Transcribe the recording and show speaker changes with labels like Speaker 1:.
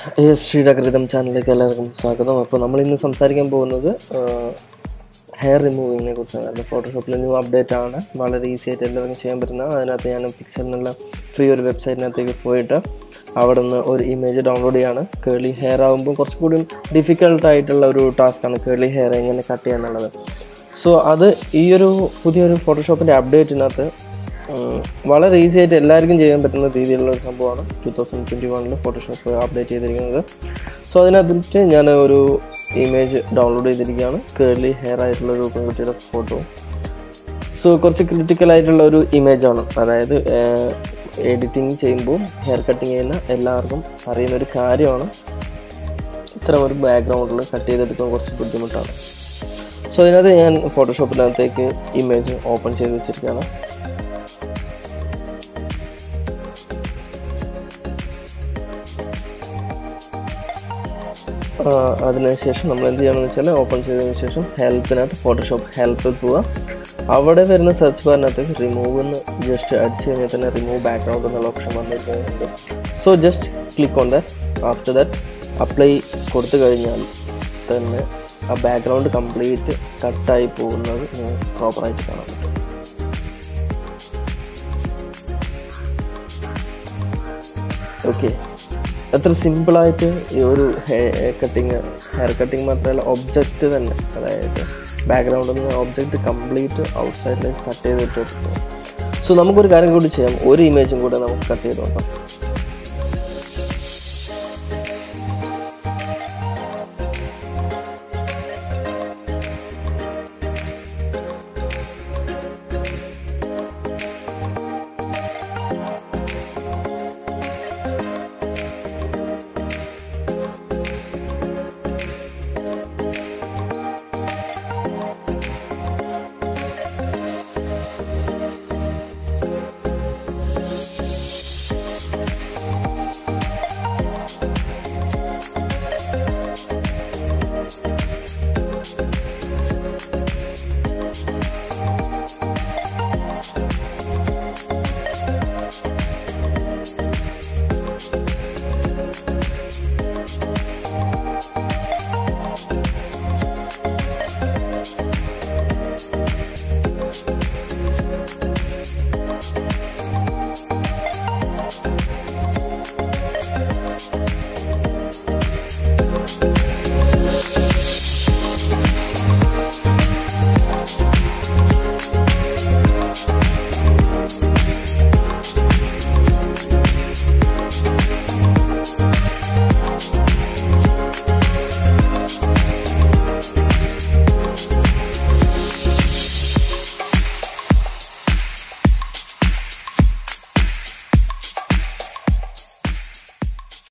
Speaker 1: yes ശ്രീരാകൃതം ചാനലിലേക്ക് എല്ലാവർക്കും സ്വാഗതം അപ്പോൾ നമ്മൾ ഇന്ന് സംസാരിക്കാൻ പോകുന്നത് ഹെയർ റിമൂവിങ്ങിനെ കുറിച്ചാണ് കാരണം ഫോട്ടോഷോപ്പിൽ ന്യൂ അപ്ഡേറ്റ് ആണ് വളരെ ഈസി ആയിട്ട് എല്ലാവർക്കും ചെയ്യാൻ പറ്റുന്ന അതിനകത്ത് ഞാൻ പിക്സൽ എന്നുള്ള ഫ്രീ ഒരു വെബ്സൈറ്റിനകത്തേക്ക് പോയിട്ട് അവിടെ നിന്ന് ഒരു ഇമേജ് ഡൗൺലോഡ് ചെയ്യാണ് കേളി ഹെയർ ആകുമ്പോൾ കുറച്ചുകൂടി ഡിഫിക്കൽട്ട് ആയിട്ടുള്ള ഒരു ടാസ്ക്കാണ് കേളി ഹെയർ എങ്ങനെ കട്ട് ചെയ്യുക എന്നുള്ളത് സോ അത് ഈ ഒരു പുതിയൊരു ഫോട്ടോഷോപ്പിൻ്റെ അപ്ഡേറ്റിനകത്ത് ഉം, വളരെ ഈസി ആയിട്ട് എല്ലാവർക്കും ചെയ്യാൻ പറ്റുന്ന രീതിയിലുള്ള ഒരു സംഭവമാണ് ടു തൗസൻഡ് ട്വൻറ്റി വണ്ണിൽ ഫോട്ടോഷോപ്പ് അപ്ഡേറ്റ് ചെയ്തിരിക്കുന്നത് സോ അതിനകത്ത് ഞാൻ ഒരു ഇമേജ് ഡൗൺലോഡ് ചെയ്തിരിക്കുകയാണ് കേർലി ഹെയർ ആയിട്ടുള്ള ഒരു പെൺകുട്ടിയുടെ ഫോട്ടോ സോ കുറച്ച് ക്രിട്ടിക്കൽ ആയിട്ടുള്ള ഒരു ഇമേജാണ് അതായത് എഡിറ്റിംഗ് ചെയ്യുമ്പോൾ ഹെയർ കട്ടിങ് ചെയ്യുന്ന എല്ലാവർക്കും അറിയുന്ന ഒരു കാര്യമാണ് ഇത്തരം ഒരു ബാക്ക്ഗ്രൗണ്ടിൽ കട്ട് ചെയ്തെടുക്കാൻ കുറച്ച് ബുദ്ധിമുട്ടാണ് സോ അതിനകത്ത് ഞാൻ ഫോട്ടോഷോപ്പിനകത്തേക്ക് ഇമേജ് ഓപ്പൺ ചെയ്ത് വെച്ചിരിക്കുകയാണ് ആ, അതിനുശേഷം നമ്മൾ എന്ത് ചെയ്യണമെന്ന് വെച്ചാൽ ഓപ്പൺ ചെയ്തതിന് ശേഷം ഹെൽപ്പിനകത്ത് ഫോട്ടോഷോപ്പ് ഹെൽപ്പിൽ പോവുക അവിടെ വരുന്ന സെർച്ച് ബാറിനകത്ത് റിമൂവ് എന്ന് ജസ്റ്റ് അടിച്ച് കഴിഞ്ഞാൽ തന്നെ റിമൂവ് ബാക്ക്ഗ്രൗണ്ട് എന്നുള്ള ഓപ്ഷൻ വന്നിട്ടുണ്ട് so just click on that after that apply കൊടുത്തു കഴിഞ്ഞാൽ തന്നെ ആ ബാക്ക്ഗ്രൗണ്ട് കംപ്ലീറ്റ് കട്ടായി പോകുന്നത് പ്രോപ്പറായിട്ട് കാണാൻ പറ്റും ഓക്കെ അത്ര സിമ്പിളായിട്ട് ഈ ഒരു ഹെയർ കട്ടിങ് ഹെയർ കട്ടിങ് മാത്രമല്ല ഒബ്ജക്റ്റ് തന്നെ അതായത് ബാക്ക്ഗ്രൗണ്ടിൽ നിന്ന് ഒബ്ജക്റ്റ് കംപ്ലീറ്റ് ഔട്ട് സൈഡിലേക്ക് കട്ട് ചെയ്തിട്ട് സോ നമുക്കൊരു കാര്യം കൂടി ചെയ്യാം ഒരു ഇമേജും കൂടെ നമുക്ക് കട്ട് ചെയ്ത് നോക്കാം